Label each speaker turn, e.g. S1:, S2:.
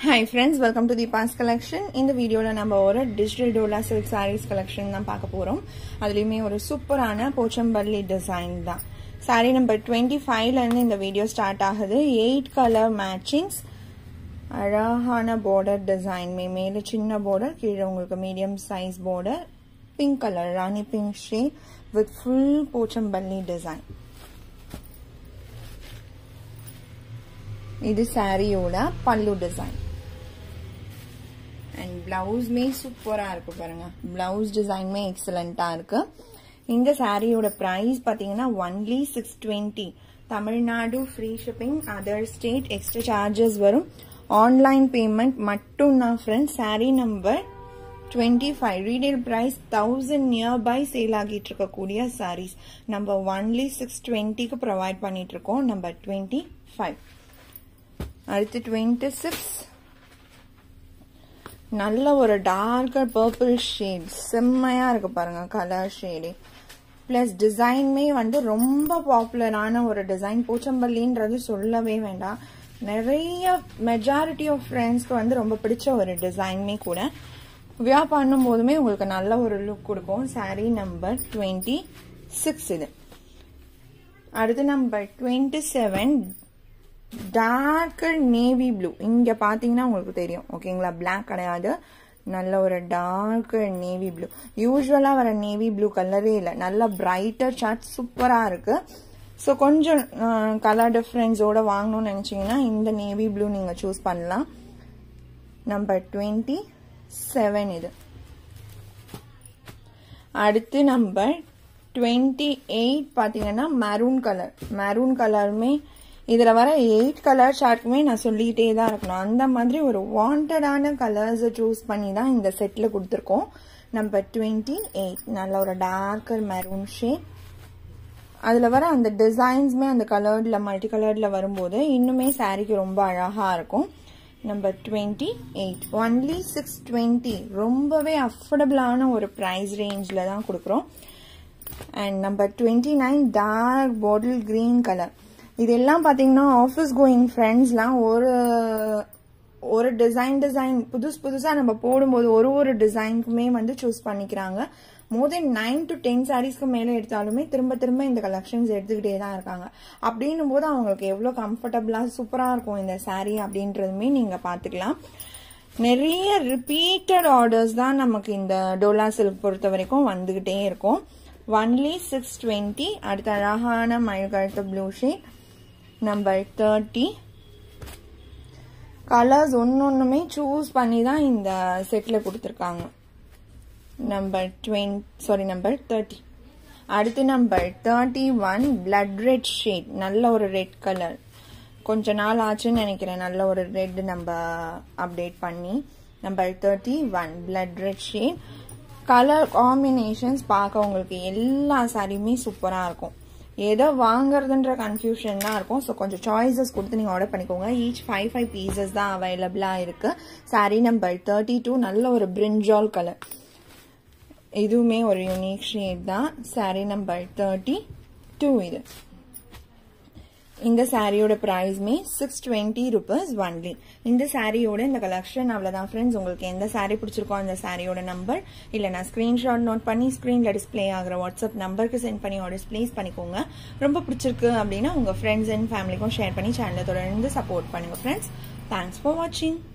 S1: hi friends welcome to the boss collection இந்த வீடியோவில் நம்ம ஒரு digital Dola silk sarees collection தான் பார்க்க போகிறோம் அதுலேயுமே ஒரு சூப்பரான போச்சம்பள்ளி டிசைன் தான் சாரீ நம்பர் டுவெண்ட்டி ஃபைவ்லேருந்து இந்த வீடியோ ஸ்டார்ட் ஆகுது எயிட் கலர் மேட்சிங்ஸ் அழகான பார்டர் டிசைன் மேலே சின்ன பார்டர் கீழே உங்களுக்கு medium size border pink colour rani pink shade with full Pochampally design இது சாரியோட பல்லு டிசைன் அண்ட் பிளவுஸ்மே சூப்பராக இருக்கு பாருங்க பிளவுஸ் டிசைன்மே எக்ஸலண்ட்டாக இருக்கு இந்த சாரியோட ப்ரைஸ் பார்த்தீங்கன்னா only six twenty Tamil Nadu free shipping other state extra charges வரும் ஆன்லைன் பேமெண்ட் மட்டும் தான் friends saree number twenty five retail price thousand nearby sale ஆகிட்டு இருக்கக்கூடிய சாரீஸ் நம்ம ஒன்லி சிக்ஸ் டுவெண்ட்டிக்கு ப்ரொவைட் பண்ணிட்டு இருக்கோம் நம்பர் டுவெண்ட்டி ஃபைவ் அடுத்து டுவெண்ட்டி சிக்ஸ் நல்ல ஒரு டார்க்கர் பர்பிள் ஷேட் செம்மையா இருக்கு பாருங்க கலர் ஷேடு பிளஸ் டிசைன்மே வந்து ரொம்ப பாப்புலரான ஒரு டிசைன் பூச்சம்பள்ளின்றது சொல்லவே வேண்டாம் நிறைய மெஜாரிட்டி ஆஃப் ஃப்ரெண்ட்ஸ்க்கு வந்து ரொம்ப பிடிச்ச ஒரு டிசைன்மே கூட வியா பண்ணும் போதுமே உங்களுக்கு நல்ல ஒரு லுக் கொடுக்கும் சாரீ நம்பர் டுவெண்ட்டி சிக்ஸ் இது அடுத்து number twenty seven darker navy blue இங்க பாத்தீங்கன்னா உங்களுக்கு தெரியும் ஓகேங்களா பிளாக் கிடையாது நல்ல ஒரு டார்க்கர் நேவி ப்ளூ யூஸ்வலா வர நேவி ப்ளூ கலரே இல்லை நல்ல பிரைட்டர் சார்ட் சூப்பரா இருக்கு ஸோ கொஞ்சம் கலர் டிஃப்ரென்ஸோட வாங்கணும்னு நினைச்சீங்கன்னா இந்த நேவி ப்ளூ நீங்க சூஸ் பண்ணலாம் நம்பர் டுவெண்ட்டி செவன் இது அடுத்து நம்பர் டுவெண்ட்டி எயிட் பார்த்தீங்கன்னா மெரூன் கலர் மெரூன் கலருமே இதில் வர எயிட் கலர் ஷார்ட்டுமே நான் சொல்லிகிட்டே தான் இருக்கணும் அந்த மாதிரி ஒரு வாண்டடான கலர்ஸை சூஸ் பண்ணி தான் இந்த செட்டில் கொடுத்துருக்கோம் நம்பர் டுவெண்ட்டி எயிட் நல்ல ஒரு டார்க்கர் மெரூன் ஷேட் அதில் வர அந்த டிசைன்ஸுமே அந்த கலர்டில் மல்டி கலர்டில் வரும்போது இன்னுமே சாரீக்கு ரொம்ப அழகாக இருக்கும் number twenty eight only six twenty ரொம்பவே அஃபோர்டபுளான ஒரு ப்ரைஸ் ரேஞ்சில் தான் கொடுக்குறோம் and number twenty nine dark bottle green colour இதெல்லாம் பார்த்தீங்கன்னா ஆஃபீஸ் கோயிங் ஃப்ரெண்ட்ஸ்லாம் ஒரு ஒரு டிசைன் டிசைன் புதுசு புதுசாக நம்ம போடும்போது ஒரு ஒரு டிசைனுக்குமே வந்து சூஸ் பண்ணிக்கிறாங்க more than nine to ten சாரீஸ்க்கு மேலே எடுத்தாலுமே திரும்ப திரும்ப இந்த கலெக்ஷன்ஸ் எடுத்துக்கிட்டே தான் இருக்காங்க அப்படின்னும் போது அவங்களுக்கு எவ்வளோ கம்ஃபர்டபுளாக சூப்பராக இருக்கும் இந்த சாரீ அப்படின்றதுமே நீங்கள் பார்த்துக்கலாம் நிறைய ரிப்பீட்டட் ஆர்டர்ஸ் தான் நமக்கு இந்த டோலா சில்க் பொறுத்த வரைக்கும் வந்துகிட்டே இருக்கும் ஒன்லி சிக்ஸ் டுவெண்ட்டி அடுத்த அழகான மழைக்கழுத்த blue shade number thirty colours ஒன்று ஒன்றுமே சூஸ் பண்ணி தான் இந்த செட்டில் கொடுத்துருக்காங்க number twenty sorry number thirty அடுத்து number thirty one blood red shade நல்ல ஒரு ரெட் கலர் கொஞ்ச நாள் ஆச்சுன்னு நினைக்கிறேன் நல்ல ஒரு ரெட் நம்ம அப்டேட் பண்ணி number thirty one blood red shade colour combinations பார்க்க உங்களுக்கு எல்லா சாரியுமே சூப்பராக இருக்கும் ஏதோ வாங்குறதுன்ற கன்ஃபியூஷன் தான் இருக்கும் ஸோ கொஞ்சம் சாய்ஸஸ் கொடுத்து நீங்கள் ஆர்டர் பண்ணிக்கோங்க ஈச் ஃபைவ் ஃபைவ் பீசஸ் தான் அவைலபிளாக இருக்கு சாரீ நம்பர் தேர்ட்டி டூ நல்ல ஒரு பிரிஞ்சால் கலர் இதுவுமே ஒரு யூனிக் ஷேட் தான் சாரீ நம்பர் தேர்ட்டி டூ இது இந்த சாரியோட ப்ரைஸ்மே சிக்ஸ் டுவெண்ட்டி ருபீஸ் ஒன்லி இந்த சாரியோட இந்த கலெக்ஷன் அவ்வளோதான் ஃப்ரெண்ட்ஸ் உங்களுக்கு எந்த சாரீ பிடிச்சிருக்கோ அந்த சாரியோட நம்பர் இல்லை நான் ஸ்க்ரீன்ஷாட் நோட் பண்ணி ஸ்க்ரீனில் டிஸ்பிளே ஆகிற வாட்ஸ்அப் நம்பருக்கு சென்ட் பண்ணி ஆர்டர்ஸ் ப்ளேஸ் பண்ணிக்கோங்க ரொம்ப பிடிச்சிருக்கு அப்படின்னா உங்கள் ஃப்ரெண்ட்ஸ் அண்ட் ஃபேமிலிக்கும் ஷேர் பண்ணி சேனலை தொடர்ந்து சப்போர்ட் பண்ணுங்கள் ஃப்ரெண்ட்ஸ் தேங்க்ஸ் ஃபார் வாட்சிங்